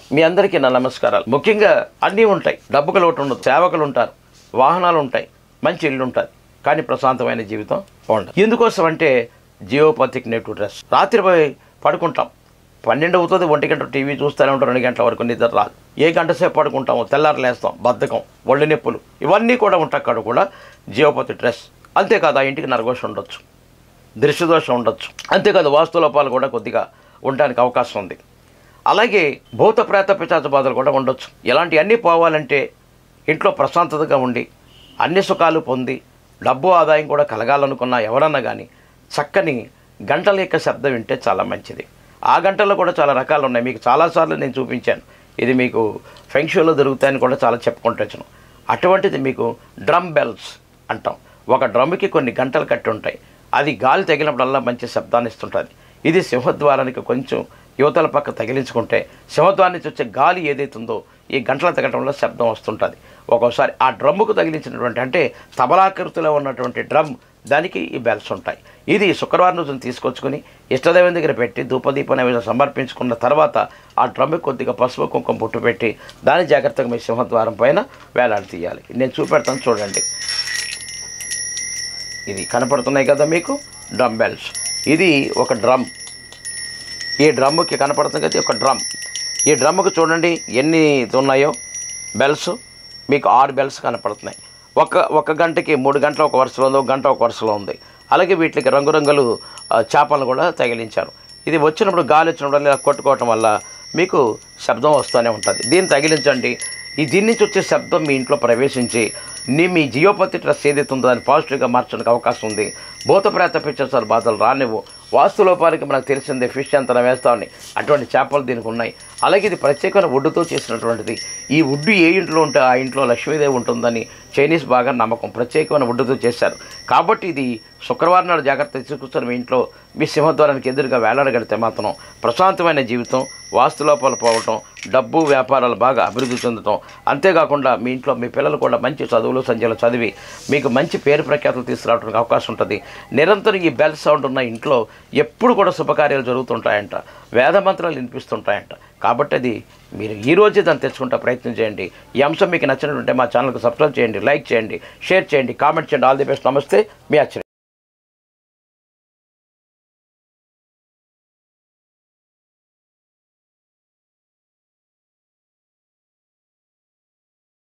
మీ అందరికీ నా నమస్కారాలు ముఖ్యంగా అన్నీ ఉంటాయి డబ్బుకు లోటు ఉండదు సేవకులు ఉంటారు వాహనాలు ఉంటాయి మంచి ఇల్లు ఉంటుంది కానీ ప్రశాంతమైన జీవితం ఉండదు ఎందుకోసం అంటే జియోపతిక్ నెట్ డ్రెస్ రాత్రి పోయి పడుకుంటాం పన్నెండు అవుతుంది ఒంటి గంట టీవీ చూస్తూనే ఉంటాం రెండు గంటల వరకు నిద్ర రాదు ఏ గంట సేపు పడుకుంటామో తెల్లారు లేస్తాం బద్ధకం ఒళ్ళు నొప్పులు ఇవన్నీ కూడా ఉంటాయి అక్కడ కూడా జియోపతి డ్రెస్ అంతేకాదు ఆ ఇంటికి నరఘోషం ఉండొచ్చు దృష్టిదోషం ఉండొచ్చు అంతేకాదు వాస్తు లోపాలు కూడా కొద్దిగా ఉండడానికి అవకాశం ఉంది అలాగే భూత ప్రేత పిశాచ బాధలు కూడా ఉండొచ్చు ఇలాంటి అన్నీ పోవాలంటే ఇంట్లో ప్రశాంతతగా ఉండి అన్ని సుఖాలు పొంది డబ్బు ఆదాయం కూడా కలగాలనుకున్న ఎవరన్నా కానీ చక్కని గంటల యొక్క శబ్దం వింటే చాలా మంచిది ఆ గంటల్లో కూడా చాలా రకాలు ఉన్నాయి మీకు చాలాసార్లు నేను చూపించాను ఇది మీకు ఫెంక్షన్లో దొరుకుతాయని కూడా చాలా చెప్పుకుంటాను అటువంటిది మీకు డ్రమ్ బెల్స్ అంటాం ఒక డ్రమ్కి కొన్ని గంటలు కట్టి ఉంటాయి అది గాలి తగిలినప్పుడల్లా మంచి శబ్దాన్ని ఇస్తుంటుంది ఇది సింహద్వారానికి కొంచెం యువతల పక్క తగిలించుకుంటే సింహద్వారం నుంచి వచ్చే గాలి ఏదైతుందో ఈ గంటల తగ్గడంలో శబ్దం వస్తుంటుంది ఒక్కోసారి ఆ డ్రమ్ముకు తగిలించినటువంటి అంటే స్తబలాకృతిలో ఉన్నటువంటి డ్రమ్ దానికి ఈ బెల్స్ ఉంటాయి ఇది శుక్రవారం రోజున తీసుకొచ్చుకొని ఇష్టదైవం దగ్గర పెట్టి ధూపదీప నైవేద్యం సమర్పించుకున్న తర్వాత ఆ డ్రమ్కి కొద్దిగా పసుపు కుంకుమ పుట్టు పెట్టి దాన్ని జాగ్రత్తగా మీ సింహద్వారం పైన వేలాడి తీయాలి నేను చూపెడతాను చూడండి ఇది కనపడుతున్నాయి కదా మీకు డ్రమ్ బెల్స్ ఇది ఒక డ్రమ్ ఈ డ్రమ్ముకి కనపడుతుంది కదా ఒక డ్రమ్ ఈ డ్రమ్ముకి చూడండి ఎన్ని ఉన్నాయో బెల్స్ మీకు ఆరు బెల్స్ కనపడుతున్నాయి ఒక ఒక గంటకి మూడు గంటల ఒక వరుసలో ఉంది ఒక గంట ఒక వరుసలో ఉంది అలాగే వీటికి రంగురంగులు ఆ, చేపలను కూడా తగిలించారు ఇది వచ్చినప్పుడు గాలి వచ్చినప్పుడు ఇలా కొట్టుకోవటం వల్ల మీకు శబ్దం వస్తూనే ఉంటుంది దీన్ని తగిలించండి ఈ దీని నుంచి వచ్చే శబ్దం మీ ఇంట్లో ప్రవేశించి నీ మీ జియోపతి ట్రస్ ఏదైతే ఉందో దాన్ని పాజిటివ్గా మార్చడానికి అవకాశం ఉంది భూత ప్రేత పిక్చర్స్ బాధలు రానివ్వు వాస్తు లోపాలకి మనకు తెలిసిందే ఫిష్ అంతన వేస్తామని అటువంటి చేపలు దీనికి ఉన్నాయి అలాగే ఇది ప్రత్యేకమైన వుడ్డుతో చేసినటువంటిది ఈ వుడ్డు ఏ ఇంట్లో ఉంటే ఆ ఇంట్లో లక్ష్మీదేవి ఉంటుందని చైనీస్ బాగా నమ్మకం ప్రత్యేకమైన వుడ్డుతో చేశారు కాబట్టి ఇది శుక్రవారం నాడు జాగ్రత్త తీసుకొస్తారు మీ ఇంట్లో మీ సింహద్వారానికి ఎదురుగా వేలాడగలిగితే మాత్రం ప్రశాంతమైన జీవితం వాస్తు లోపాలు పోవటం డబ్బు వ్యాపారాలు బాగా అభివృద్ధి చెందటం అంతేకాకుండా మీ ఇంట్లో మీ పిల్లలు కూడా మంచి చదువులు సంధ్యలు చదివి మీకు మంచి పేరు ప్రఖ్యాతులు తీసుకురావడానికి అవకాశం ఉంటుంది నిరంతరం ఈ బెల్ సౌండ్ ఉన్న ఇంట్లో ఎప్పుడు కూడా శుభకార్యాలు జరుగుతుంటాయంట వేద మంత్రాలు వినిపిస్తుంటాయంట కాబట్టి అది మీరు ఈ రోజే దాన్ని తెచ్చుకుంటే ప్రయత్నం చేయండి ఈ అంశం మీకు నచ్చినట్టుంటే మా ఛానల్కి సబ్స్క్రైబ్ చేయండి లైక్ చేయండి షేర్ చేయండి కామెంట్ చేయండి ఆల్ ది బెస్ట్ నమస్తే మీ ఆశ్చర్య